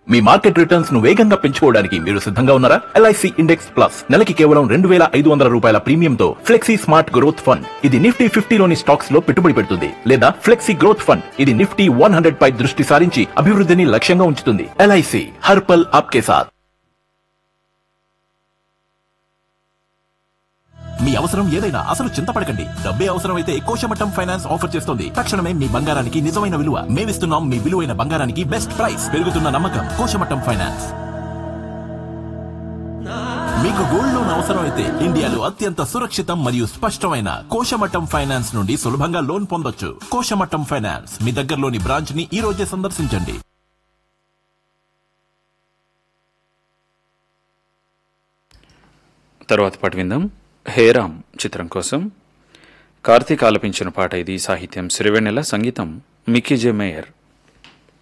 మీ market returns ను వేగంగా పెంచుకోవడానికి మీరు సిద్ధంగా ఉన్నారా ఎల్ఐసి ఇండెక్స్ ప్లస్ నెలకి కేవలం రెండు వేల ఐదు వందల రూపాయల ప్రీమియంతో ఫ్లెక్సీ స్మార్ట్ గ్రోత్ ఫండ్ ఇది నిఫ్టీ ఫిఫ్టీలోని స్టాక్స్ లో పెట్టుబడి పెడుతుంది లేదా ఫ్లెక్సీ గ్రోత్ ఫండ్ ఇది నిఫ్టీ వన్ హండ్రెడ్ పై దృష్టి సారించి అభివృద్ధిని లక్ష్యంగా ఉంచుతుంది ఎల్ఐసి హర్పల్ ఆప్కే సాథ్ మీ అవసరం ఏదైనా అసలు చింతపడకండి డబ్బే అవసరమైతే కోశమట్టం ఫైనాన్స్ ఆఫర్ చేస్తుంది తక్షణమే మీ బంగారానికి నిజమైన విలువ మేమిస్తున్నాం మీ విలువైన బంగారానికి బెస్ట్ ప్రైస్ పెరుగుతున్న నమ్మకం కోశమట్టం ఫైనాన్స్ మీకు గోల్డ్ లోన్ అవసరమైతే ఇండియాలో అత్యంత సురక్షితం మరియు స్పష్టమైన కోశమట్టం ఫైనాన్స్ నుండి సులభంగా లోన్ పొందొచ్చు కోశమట్టం ఫైనాన్స్ మీ దగ్గరలోని బ్రాంచ్ ని ఈ రోజే సందర్శించండి తర్వాత పాట విందాం హేరామ్ చిత్రం కోసం కార్తీక్ ఆలపించిన పాట ఇది సాహిత్యం సిరివెన్నెల సంగీతం మిక్కీ జే మేయర్